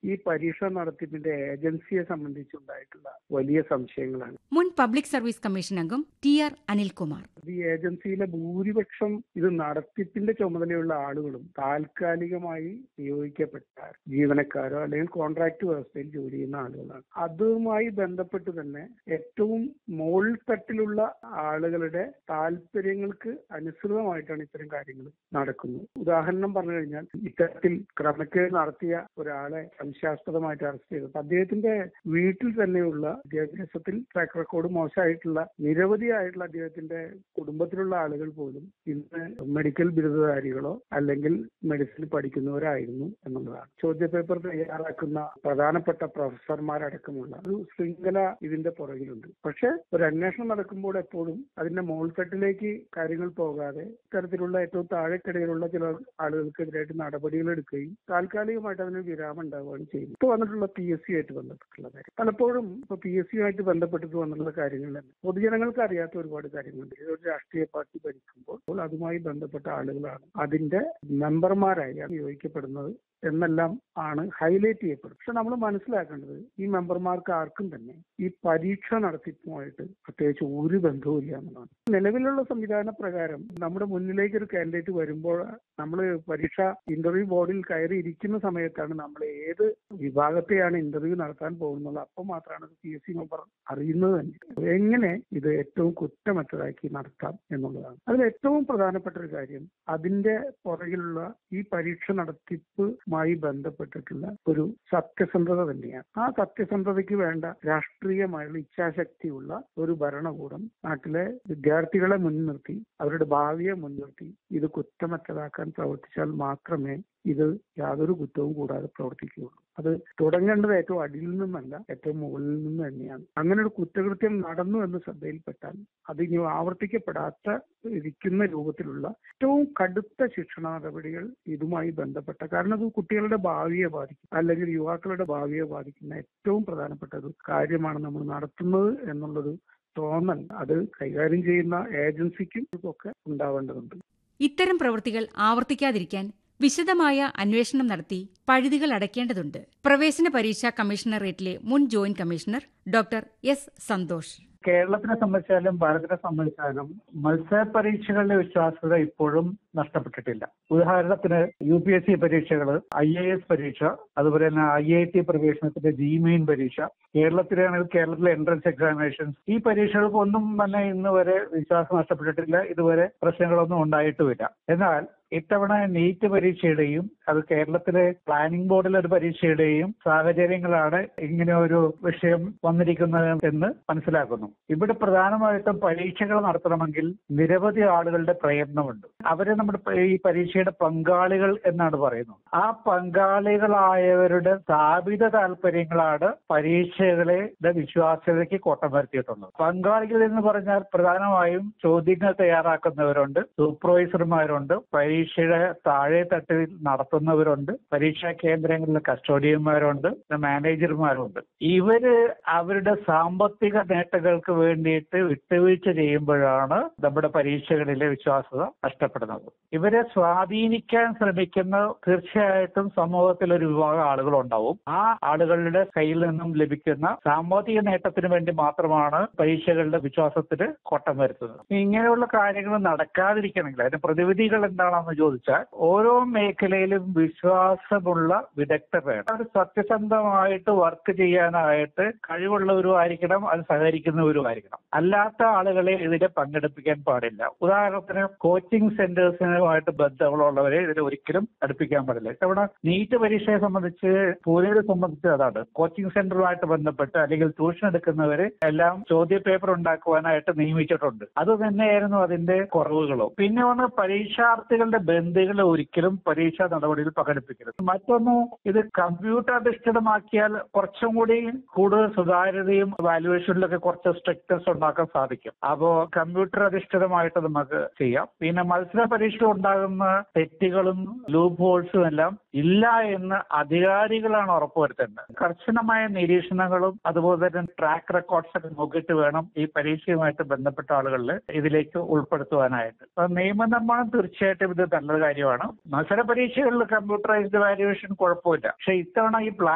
ഈ പരീക്ഷ നടത്തിപ്പിന്റെ ഏജൻസിയെ സംബന്ധിച്ചുണ്ടായിട്ടുള്ള വലിയ സംശയങ്ങളാണ് മുൻ പബ്ലിക് സർവീസ് കമ്മീഷൻ അംഗം ടി ആർ അനിൽകുമാർ ഈ ഏജൻസിയിലെ ഭൂരിപക്ഷം ഇത് നടത്തിപ്പിന്റെ ചുമതലയുള്ള ആളുകളും താൽക്കാലികമായി നിയോഗിക്കപ്പെട്ട ജീവനക്കാരോ അല്ലെങ്കിൽ കോൺട്രാക്ട് വ്യവസ്ഥയിൽ ജോലി ചെയ്യുന്ന ആളുകളാണ് അതുമായി ബന്ധപ്പെട്ട് തന്നെ ഏറ്റവും മുകൾ തട്ടിലുള്ള ആളുകളുടെ താല്പര്യങ്ങൾക്ക് അനുസൃതമായിട്ടാണ് ഇത്തരം കാര്യങ്ങൾ നടക്കുന്നത് ഉദാഹരണം പറഞ്ഞു കഴിഞ്ഞാൽ ഇത്തരത്തിൽ ക്രമക്കേട് നടത്തിയ ഒരാളെ സംശയാസ്പദമായിട്ട് അറസ്റ്റ് ചെയ്തത് അദ്ദേഹത്തിന്റെ വീട്ടിൽ തന്നെയുള്ള വിദ്യാഭ്യാസത്തിൽ ട്രാക്ക് റെക്കോർഡ് മോശമായിട്ടുള്ള നിരവധിയായിട്ടുള്ള അദ്ദേഹത്തിന്റെ കുടുംബത്തിലുള്ള ആളുകൾ പോലും ഇന്ന് മെഡിക്കൽ ബിരുദധാരികളോ അല്ലെങ്കിൽ മെഡിസിൻ പഠിക്കുന്നവരായിരുന്നു എന്നുള്ളതാണ് ചോദ്യപേപ്പർ തയ്യാറാക്കുന്ന പ്രധാനപ്പെട്ട പ്രൊഫസർമാരടക്കമുള്ള ഒരു ശൃംഖല ഇതിന്റെ പുറകിലുണ്ട് പക്ഷെ ഒരു അന്വേഷണം നടക്കുമ്പോൾ എപ്പോഴും അതിന്റെ മോൾത്തട്ടിലേക്ക് കാര്യങ്ങൾ പോകാതെ ഇത്തരത്തിലുള്ള ഏറ്റവും താഴെക്കിടയിലുള്ള ചില ആളുകൾക്കെതിരായിട്ട് നടപടികൾ എടുക്കുകയും താൽക്കാലികമായിട്ട് അതിന് വിരാമം ഉണ്ടാവുകയാണ് ചെയ്യുന്നത് ഇപ്പൊ വന്നിട്ടുള്ള പി എസ് സി ആയിട്ട് ബന്ധപ്പെട്ടുള്ള കാര്യം പലപ്പോഴും ഇപ്പൊ പി എസ് സിയുമായിട്ട് ബന്ധപ്പെട്ടിട്ട് വന്നിട്ടുള്ള കാര്യങ്ങൾ തന്നെ പൊതുജനങ്ങൾക്ക് അറിയാത്ത ഒരുപാട് കാര്യങ്ങളുണ്ട് ഒരു രാഷ്ട്രീയ പാർട്ടി ഭരിക്കുമ്പോൾ അതുമായി ബന്ധപ്പെട്ട ആളുകളാണ് അതിന്റെ മെമ്പർമാരായി നിയോഗിക്കപ്പെടുന്നത് എന്നെല്ലാം ആണ് ഹൈലൈറ്റ് ചെയ്യപ്പെടുന്നത് പക്ഷെ നമ്മൾ മനസ്സിലാക്കേണ്ടത് ഈ മെമ്പർമാർക്ക് ആർക്കും തന്നെ ഈ പരീക്ഷ നടത്തിപ്പുമായിട്ട് പ്രത്യേകിച്ച് ഒരു ബന്ധവുമില്ല എന്നുള്ളതാണ് നിലവിലുള്ള സംവിധാന പ്രകാരം നമ്മുടെ മുന്നിലേക്ക് ഒരു കാൻഡിഡേറ്റ് വരുമ്പോൾ നമ്മൾ പരീക്ഷ ഇന്റർവ്യൂ ബോർഡിൽ കയറി ഇരിക്കുന്ന സമയത്താണ് നമ്മൾ ഏത് വിഭാഗത്തെയാണ് ഇന്റർവ്യൂ നടത്താൻ പോകുന്നത് അപ്പോൾ മാത്രമാണ് പി എസ് സി മെമ്പർ അറിയുന്നത് തന്നെ എങ്ങനെ ഇത് ഏറ്റവും കുറ്റമറ്റതാക്കി നടത്താം എന്നുള്ളതാണ് അതിൽ ഏറ്റവും പ്രധാനപ്പെട്ട ഒരു കാര്യം അതിന്റെ പുറകിലുള്ള ഈ പരീക്ഷ നടത്തിപ്പുമായി ബന്ധപ്പെട്ടിട്ടുള്ള ഒരു സത്യസന്ധത തന്നെയാണ് ആ സത്യസന്ധതയ്ക്ക് വേണ്ട രാഷ്ട്രീയമായുള്ള ഇച്ഛാശക്തിയുള്ള ഒരു ഭരണകൂടം നാട്ടിലെ വിദ്യാർത്ഥികളെ മുൻനിർത്തി അവരുടെ ഭാവിയെ മുൻനിർത്തി ഇത് കുറ്റമറ്റതാക്കാൻ പ്രവർത്തിച്ചാൽ മാത്രമേ ഇത് യാതൊരു കുറ്റവും കൂടാതെ പ്രവർത്തിക്കുകയുള്ളൂ അത് തുടങ്ങേണ്ടത് ഏറ്റവും അടിയിൽ നിന്നല്ല ഏറ്റവും മുകളിൽ നിന്ന് തന്നെയാണ് അങ്ങനെ ഒരു കുറ്റകൃത്യം നടന്നു എന്ന് ശ്രദ്ധയിൽപ്പെട്ടാൽ അത് ഇനി ആവർത്തിക്കപ്പെടാത്ത ഇരിക്കുന്ന രൂപത്തിലുള്ള ഏറ്റവും കടുത്ത ശിക്ഷണ നടപടികൾ ഇതുമായി ബന്ധപ്പെട്ട കാരണം അത് കുട്ടികളുടെ ഭാവിയെ ബാധിക്കും അല്ലെങ്കിൽ യുവാക്കളുടെ ഭാവിയെ ബാധിക്കുന്ന ഏറ്റവും പ്രധാനപ്പെട്ട ഒരു കാര്യമാണ് നമ്മൾ നടത്തുന്നത് എന്നുള്ളൊരു തോന്നൽ അത് കൈകാര്യം ചെയ്യുന്ന ഏജൻസിക്കും ഒക്കെ ഉണ്ടാവേണ്ടതുണ്ട് ഇത്തരം പ്രവൃത്തികൾ ആവർത്തിക്കാതിരിക്കാൻ വിശദമായ അന്വേഷണം നടത്തി പഴുതുകൾ അടയ്ക്കേണ്ടതുണ്ട് പ്രവേശന പരീക്ഷാ കമ്മീഷണറേറ്റിലെ മുൻ joint commissioner doctor S Santhosh കേരളത്തിനെ സംബന്ധിച്ചാലും ഭാരതത്തിനെ സംബന്ധിച്ചാലും മത്സര പരീക്ഷകളുടെ വിശ്വാസ്യത ഇപ്പോഴും നഷ്ടപ്പെട്ടിട്ടില്ല ഉദാഹരണത്തിന് യു പി എസ് സി പരീക്ഷകൾ ഐ എ എസ് പരീക്ഷ അതുപോലെ തന്നെ ഐ ഐ ടി പ്രവേശനത്തിന്റെ ജി മെയിൻ പരീക്ഷ കേരളത്തിലാണെങ്കിൽ കേരളത്തിലെ എൻട്രൻസ് എക്സാമിനേഷൻസ് ഈ പരീക്ഷകൾക്ക് ഒന്നും തന്നെ ഇന്ന് വരെ വിശ്വാസം നഷ്ടപ്പെട്ടിട്ടില്ല ഇതുവരെ പ്രശ്നങ്ങളൊന്നും ഉണ്ടായിട്ടുമില്ല എന്നാൽ ഇത്തവണ നീറ്റ് പരീക്ഷയുടെയും അത് കേരളത്തിലെ പ്ലാനിംഗ് ബോർഡിലെ ഒരു പരീക്ഷയുടെയും സാഹചര്യങ്ങളാണ് ഇങ്ങനെ ഒരു വിഷയം വന്നിരിക്കുന്നത് എന്ന് മനസ്സിലാക്കുന്നു ഇവിടെ പ്രധാനമായിട്ടും പരീക്ഷകൾ നടത്തണമെങ്കിൽ നിരവധി ആളുകളുടെ പ്രയത്നമുണ്ട് അവരെ നമ്മുടെ ഈ പരീക്ഷയുടെ പങ്കാളികൾ എന്നാണ് പറയുന്നത് ആ പങ്കാളികളായവരുടെ സ്ഥാപിത താല്പര്യങ്ങളാണ് പരീക്ഷകളെ വിശ്വാസ്യതയ്ക്ക് കോട്ടം വരുത്തിയിട്ടുള്ളത് പങ്കാളികൾ എന്ന് പറഞ്ഞാൽ പ്രധാനമായും ചോദ്യങ്ങൾ തയ്യാറാക്കുന്നവരുണ്ട് സൂപ്പർവൈസർമാരുണ്ട് പരീക്ഷയുടെ താഴെ തട്ടിൽ നടത്തുന്നവരുണ്ട് പരീക്ഷാ കേന്ദ്രങ്ങളിലെ കസ്റ്റോഡിയന്മാരുണ്ട് മാനേജർമാരുണ്ട് ഇവര് അവരുടെ സാമ്പത്തിക നേട്ടങ്ങൾക്ക് വേണ്ടിയിട്ട് വിട്ടുവീഴ്ച ചെയ്യുമ്പോഴാണ് നമ്മുടെ പരീക്ഷകളിലെ വിശ്വാസത നഷ്ടപ്പെടുന്നത് ഇവരെ സ്വാധീനിക്കാൻ ശ്രമിക്കുന്ന തീർച്ചയായിട്ടും സമൂഹത്തിൽ ഒരു വിഭാഗം ആളുകൾ ഉണ്ടാവും ആ ആളുകളുടെ കയ്യിൽ നിന്നും ലഭിക്കുന്ന സാമ്പത്തിക നേട്ടത്തിന് വേണ്ടി മാത്രമാണ് പരീക്ഷകളുടെ വിശ്വാസത്തിന് കോട്ടം വരുത്തുന്നത് ഇങ്ങനെയുള്ള കാര്യങ്ങൾ നടക്കാതിരിക്കണമെങ്കിൽ അതിന്റെ പ്രതിവിധികൾ എന്താണെന്ന് ചോദിച്ചാൽ ഓരോ മേഖലയിലും വിശ്വാസമുള്ള വിദഗ്ധർ വേണം അവർ സത്യസന്ധമായിട്ട് വർക്ക് ചെയ്യാനായിട്ട് കഴിവുള്ളവരും ആയിരിക്കണം അത് സഹകരിക്കുന്നവരും ആയിരിക്കണം അല്ലാത്ത ആളുകളെ ഇതിനെ പങ്കെടുപ്പിക്കാൻ പാടില്ല ഉദാഹരണത്തിന് കോച്ചിങ് സെന്റേഴ്സുമായിട്ട് ബന്ധങ്ങളുള്ളവരെ ഇതിൽ ഒരിക്കലും അടുപ്പിക്കാൻ പാടില്ല ഇത്തവണ നീറ്റ് പരീക്ഷയെ സംബന്ധിച്ച് പൂനെയെ സംബന്ധിച്ച് അതാണ് കോച്ചിങ് സെന്ററുമായിട്ട് ബന്ധപ്പെട്ട് അല്ലെങ്കിൽ ട്യൂഷൻ എടുക്കുന്നവരെ എല്ലാം ചോദ്യ പേപ്പർ ഉണ്ടാക്കുവാനായിട്ട് നിയമിച്ചിട്ടുണ്ട് അത് തന്നെയായിരുന്നു അതിന്റെ കുറവുകളോ പിന്നെ ഒന്ന് പരീക്ഷാർത്ഥികളുടെ ബന്ധുക്കളെ ഒരിക്കലും പരീക്ഷാ നടപടിയിൽ പങ്കെടുപ്പിക്കരുത് മറ്റൊന്ന് ഇത് കമ്പ്യൂട്ടർ അധിഷ്ഠിതമാക്കിയാൽ കുറച്ചും കൂടി കൂടുതൽ സുതാര്യതയും വാല്യുവേഷനിലൊക്കെ കുറച്ച് സ്ട്രിക്ട്നെസ് ഉണ്ടാക്കാൻ സാധിക്കും അപ്പോ കമ്പ്യൂട്ടർ അധിഷ്ഠിതമായിട്ട് നമുക്ക് ചെയ്യാം പിന്നെ മത്സര പരീക്ഷ ഉണ്ടാകുന്ന തെറ്റുകളും ലൂപ്പ് ഹോൾസും എല്ലാം ഇല്ല എന്ന് അധികാരികളാണ് ഉറപ്പുവരുത്തേണ്ടത് കർശനമായ നിരീക്ഷണങ്ങളും അതുപോലെ തന്നെ ട്രാക്ക് റെക്കോർഡ്സ് ഒക്കെ നോക്കിയിട്ട് വേണം ഈ പരീക്ഷയുമായിട്ട് ബന്ധപ്പെട്ട ആളുകളിൽ ഇതിലേക്ക് ഉൾപ്പെടുത്തുവാനായിട്ട് അപ്പൊ നിയമനിർമ്മാണം തീർച്ചയായിട്ടും ഇത് നല്ലൊരു കാര്യമാണ് മത്സര പരീക്ഷകളിൽ കമ്പ്യൂട്ടറൈസ്ഡ് വാല്യുവേഷൻ കുഴപ്പമില്ല പക്ഷെ ഇത്തവണ ഈ